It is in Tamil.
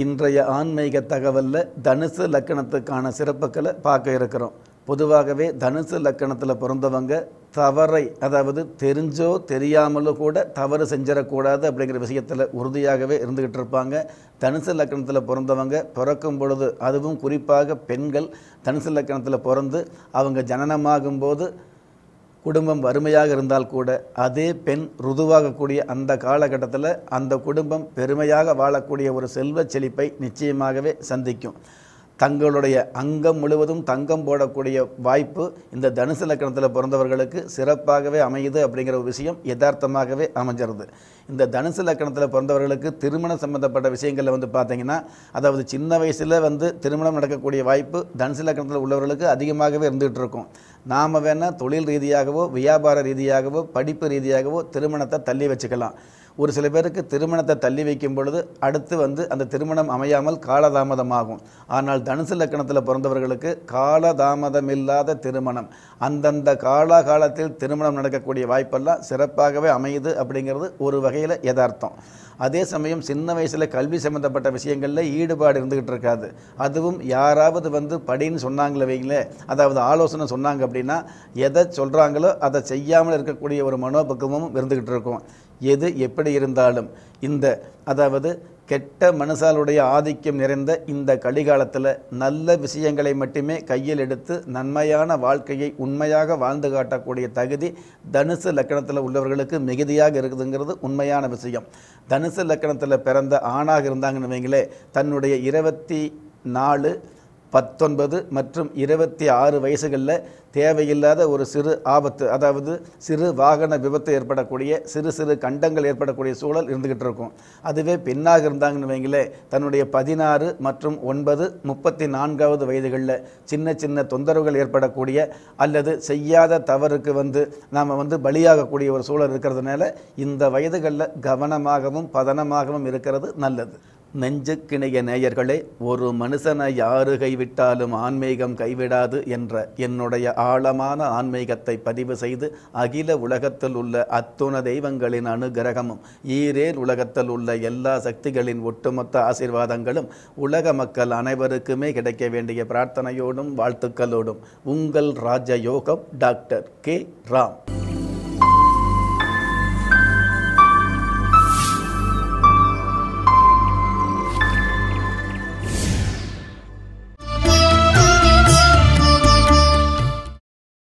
இன்றைய ஆன்மீக தகவலில் தனுசு லக்கணத்துக்கான சிறப்புகளை பார்க்க இருக்கிறோம் பொதுவாகவே தனுசு லக்கணத்தில் பிறந்தவங்க தவறை அதாவது தெரிஞ்சோ தெரியாமலோ கூட தவறு செஞ்சிடக்கூடாது அப்படிங்கிற விஷயத்தில் உறுதியாகவே இருந்துக்கிட்டு இருப்பாங்க தனுசு லக்கணத்தில் பிறந்தவங்க பிறக்கும் பொழுது அதுவும் குறிப்பாக பெண்கள் தனுசு லக்கணத்தில் பிறந்து அவங்க ஜனனமாகும்போது குடும்பம் வறுமையாக இருந்தால் கூட அதே பெண் ருதுவாகக்கூடிய அந்த காலகட்டத்தில் அந்த குடும்பம் பெருமையாக வாழக்கூடிய ஒரு செல்வ செழிப்பை நிச்சயமாகவே சந்திக்கும் தங்களுடைய அங்கம் முழுவதும் தங்கம் போடக்கூடிய வாய்ப்பு இந்த தனுசு லக்கணத்தில் பிறந்தவர்களுக்கு சிறப்பாகவே அமையுது அப்படிங்கிற ஒரு விஷயம் யதார்த்தமாகவே அமைஞ்சிருது இந்த தனுசு லக்கணத்தில் பிறந்தவர்களுக்கு திருமணம் சம்பந்தப்பட்ட விஷயங்களில் வந்து பார்த்தீங்கன்னா அதாவது சின்ன வயசில் வந்து திருமணம் நடக்கக்கூடிய வாய்ப்பு தனுசு லக்கணத்தில் உள்ளவர்களுக்கு அதிகமாகவே இருந்துகிட்டு இருக்கும் நாம் வேணால் தொழில் ரீதியாகவோ வியாபார ரீதியாகவோ படிப்பு ரீதியாகவோ திருமணத்தை தள்ளி வச்சுக்கலாம் ஒரு சில பேருக்கு திருமணத்தை தள்ளி வைக்கும் பொழுது அடுத்து வந்து அந்த திருமணம் அமையாமல் காலதாமதமாகும் ஆனால் தனுசு லக்கணத்தில் பிறந்தவர்களுக்கு காலதாமதமில்லாத திருமணம் அந்தந்த காலாகாலத்தில் திருமணம் நடக்கக்கூடிய வாய்ப்பெல்லாம் சிறப்பாகவே அமையுது அப்படிங்கிறது ஒரு வகையில் யதார்த்தம் அதே சமயம் சின்ன வயசில் கல்வி சம்மந்தப்பட்ட விஷயங்களில் ஈடுபாடு இருந்துக்கிட்டு இருக்காது அதுவும் யாராவது வந்து படின்னு சொன்னாங்களே வைங்களேன் அதாவது ஆலோசனை சொன்னாங்க அப்படின்னா எதை சொல்கிறாங்களோ அதை செய்யாமல் இருக்கக்கூடிய ஒரு மனோபக்குவமும் இருந்துக்கிட்டு இருக்கும் எது எப்படி இருந்தாலும் இந்த அதாவது கெட்ட மனுஷாலுடைய ஆதிக்கம் நிறைந்த இந்த கலிகாலத்தில் நல்ல விஷயங்களை மட்டுமே கையில் எடுத்து நன்மையான வாழ்க்கையை உண்மையாக வாழ்ந்து காட்டக்கூடிய தகுதி தனுசு லக்கணத்தில் உள்ளவர்களுக்கு மிகுதியாக இருக்குதுங்கிறது உண்மையான விஷயம் தனுசு லக்கணத்தில் பிறந்த ஆணாக இருந்தாங்கன்னு வைங்களே தன்னுடைய இருபத்தி நாலு பத்தொன்பது மற்றும் இருபத்தி ஆறு வயசுகளில் தேவையில்லாத ஒரு சிறு ஆபத்து அதாவது சிறு வாகன விபத்து ஏற்படக்கூடிய சிறு சிறு கண்டங்கள் ஏற்படக்கூடிய சூழல் இருந்துக்கிட்டு இருக்கும் அதுவே பெண்ணாக இருந்தாங்கன்னு வைங்களேன் தன்னுடைய பதினாறு மற்றும் ஒன்பது முப்பத்தி நான்காவது வயதுகளில் சின்ன சின்ன தொந்தரவுகள் ஏற்படக்கூடிய அல்லது செய்யாத தவறுக்கு வந்து நாம் வந்து பலியாகக்கூடிய ஒரு சூழல் இருக்கிறதுனால இந்த வயதுகளில் கவனமாகவும் பதனமாகவும் இருக்கிறது நல்லது நெஞ்சுக்கிணைய நேயர்களே ஒரு மனுஷனை யாரு கைவிட்டாலும் ஆன்மீகம் கைவிடாது என்ற என்னுடைய ஆழமான ஆன்மீகத்தை பதிவு செய்து அகில உலகத்தில் உள்ள அத்துண தெய்வங்களின் அனுகிரகமும் ஈரேல் உலகத்தில் உள்ள எல்லா சக்திகளின் ஒட்டுமொத்த ஆசீர்வாதங்களும் உலக மக்கள் அனைவருக்குமே கிடைக்க வேண்டிய பிரார்த்தனையோடும் வாழ்த்துக்களோடும் உங்கள் ராஜயோகம் டாக்டர் கே ராம்